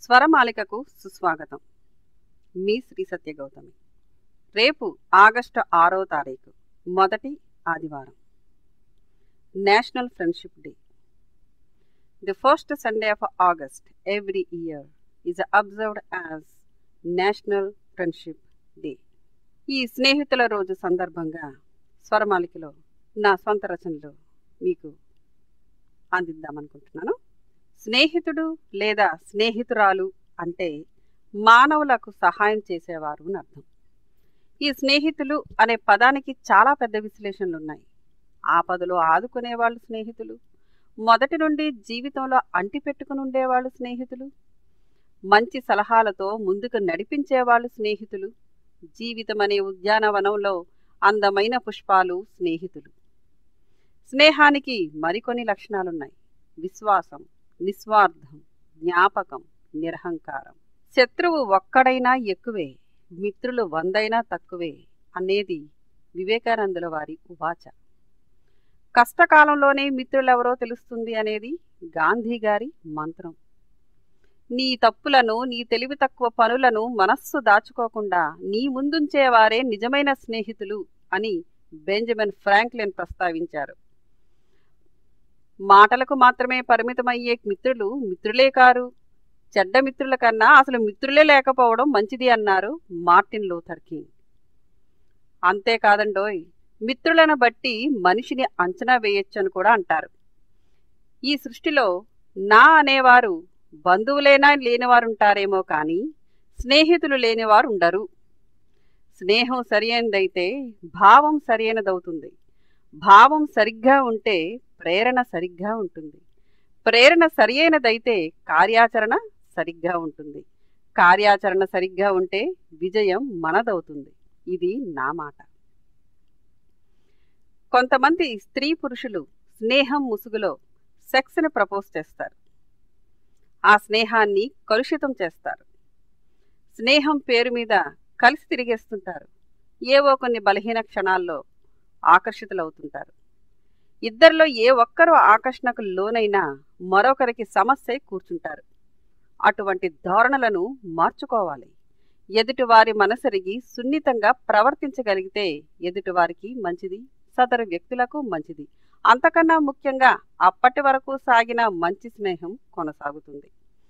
స్వరమాలికకు సుస్వాగతం మీ శ్రీ సత్య గౌతమి రేపు ఆగస్టు ఆరో తారీఖు మొదటి ఆదివారం national friendship day the first Sunday of August every year is observed as national friendship day ఈ స్నేహితుల రోజు సందర్భంగా స్వరమాలికలో నా సొంత రచనలు మీకు అందిద్దామనుకుంటున్నాను స్నేహితుడు లేదా స్నేహితురాలు అంటే మానవులకు సహాయం చేసేవారు అని అర్థం ఈ స్నేహితులు అనే పదానికి చాలా పెద్ద విశ్లేషణలు ఉన్నాయి ఆపదలో ఆదుకునే వాళ్ళు స్నేహితులు మొదటి నుండి జీవితంలో అంటి పెట్టుకుని ఉండేవాళ్ళు స్నేహితులు మంచి సలహాలతో ముందుకు నడిపించేవాళ్ళు స్నేహితులు జీవితం అనే ఉద్యానవనంలో అందమైన పుష్పాలు స్నేహితులు స్నేహానికి మరికొన్ని లక్షణాలున్నాయి విశ్వాసం నిస్వార్థం జ్ఞాపకం నిరహంకారం శత్రువు ఒక్కడైనా ఎక్కువే మిత్రులు వందైనా తక్కువే అనేది వివేకానందుల వారి ఉవాచ కష్టకాలంలోనే మిత్రులెవరో తెలుస్తుంది అనేది గాంధీ గారి మంత్రం నీ తప్పులను నీ తెలివి తక్కువ పనులను మనస్సు దాచుకోకుండా నీ ముందుంచేవారే నిజమైన స్నేహితులు అని బెంజమిన్ ఫ్రాంక్లిన్ ప్రస్తావించారు మాటలకు మాత్రమే పరిమితమయ్యే మిత్రులు మిత్రులే కారు చెడ్డ మిత్రుల కన్నా అసలు మిత్రులే లేకపోవడం మంచిది అన్నారు మార్టిన్ లూథర్ కింగ్ అంతేకాదండోయ్ మిత్రులను బట్టి మనిషిని అంచనా వేయొచ్చు అని కూడా అంటారు ఈ సృష్టిలో నా అనేవారు బంధువులైనా లేనివారుంటారేమో కానీ స్నేహితులు లేనివారు ఉండరు స్నేహం సరియైనదైతే భావం సరియైనదవుతుంది భావం సరిగ్గా ఉంటే ప్రేరణ సరిగ్గా ఉంటుంది ప్రేరణ సరియైనదైతే కార్యాచరణ సరిగ్గా ఉంటుంది కార్యాచరణ సరిగ్గా ఉంటే విజయం మనదవుతుంది ఇది నా మాట కొంతమంది స్త్రీ పురుషులు స్నేహం ముసుగులో సెక్స్ని ప్రపోజ్ చేస్తారు ఆ స్నేహాన్ని కలుషితం చేస్తారు స్నేహం పేరు మీద కలిసి తిరిగేస్తుంటారు ఏవో కొన్ని బలహీన క్షణాల్లో ఆకర్షితులవుతుంటారు ఇద్దరిలో ఏ ఒక్కరు ఆకర్షణకు లోనైనా మరొకరికి సమస్య కూర్చుంటారు అటువంటి ధోరణులను మార్చుకోవాలి ఎదుటివారి మనసరిగి సున్నితంగా ప్రవర్తించగలిగితే ఎదుటివారికి మంచిది సదరు వ్యక్తులకు మంచిది అంతకన్నా ముఖ్యంగా అప్పటి వరకు సాగిన మంచి స్నేహం కొనసాగుతుంది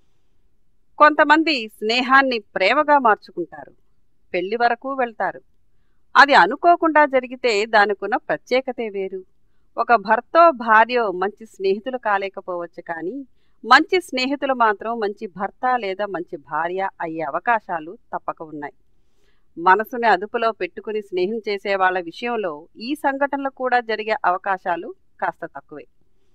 కొంతమంది స్నేహాన్ని ప్రేమగా మార్చుకుంటారు పెళ్లి వరకు వెళ్తారు అది అనుకోకుండా జరిగితే దానికున్న ప్రత్యేకతే వేరు ఒక భర్తో భార్యో మంచి స్నేహితులు కాలేకపోవచ్చు కానీ మంచి స్నేహితులు మాత్రం మంచి భర్త లేదా మంచి భార్య అయ్యే అవకాశాలు తప్పక ఉన్నాయి మనసుని అదుపులో పెట్టుకుని స్నేహం చేసే వాళ్ళ విషయంలో ఈ సంఘటనలు కూడా జరిగే అవకాశాలు కాస్త తక్కువే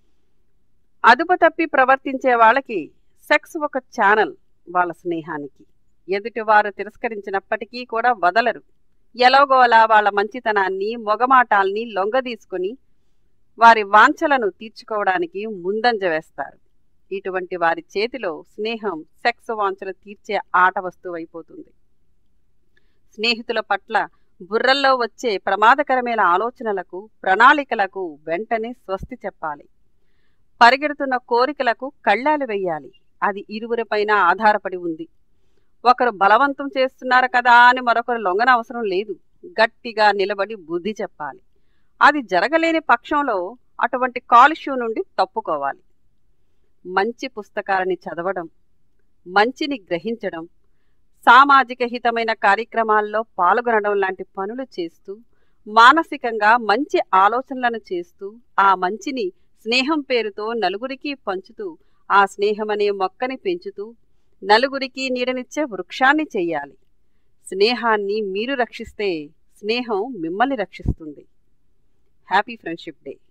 అదుపు తప్పి ప్రవర్తించే వాళ్ళకి సెక్స్ ఒక ఛానల్ వాళ్ళ స్నేహానికి ఎదుటివారు తిరస్కరించినప్పటికీ కూడా వదలరు ఎలాగోలా వాళ్ళ మంచితనాన్ని మొగమాటాల్ని లొంగదీసుకుని వారి వాంఛలను తీర్చుకోవడానికి ముందంజ వేస్తారు ఇటువంటి వారి చేతిలో స్నేహం సెక్స్ వాంఛలు తీర్చే ఆట వస్తువు అయిపోతుంది స్నేహితుల పట్ల బుర్రల్లో వచ్చే ప్రమాదకరమైన ఆలోచనలకు ప్రణాళికలకు వెంటనే స్వస్తి చెప్పాలి పరిగెడుతున్న కోరికలకు కళ్ళాలు వెయ్యాలి అది ఇరువురిపైన ఆధారపడి ఉంది ఒకరు బలవంతం చేస్తున్నారు కదా అని మరొకరు లొంగన అవసరం లేదు గట్టిగా నిలబడి బుద్ధి చెప్పాలి అది జరగలేని పక్షంలో అటువంటి కాలుష్యం నుండి తప్పుకోవాలి మంచి పుస్తకాలని చదవడం మంచిని గ్రహించడం సామాజిక హితమైన కార్యక్రమాల్లో పాల్గొనడం లాంటి పనులు చేస్తూ మానసికంగా మంచి ఆలోచనలను చేస్తూ ఆ మంచిని స్నేహం పేరుతో నలుగురికి పంచుతూ ఆ స్నేహమనే మొక్కని పెంచుతూ నలుగురికి నీడనిచ్చే వృక్షాన్ని చెయ్యాలి స్నేహాన్ని మీరు రక్షిస్తే స్నేహం మిమ్మల్ని రక్షిస్తుంది హ్యాపీ ఫ్రెండ్షిప్ డే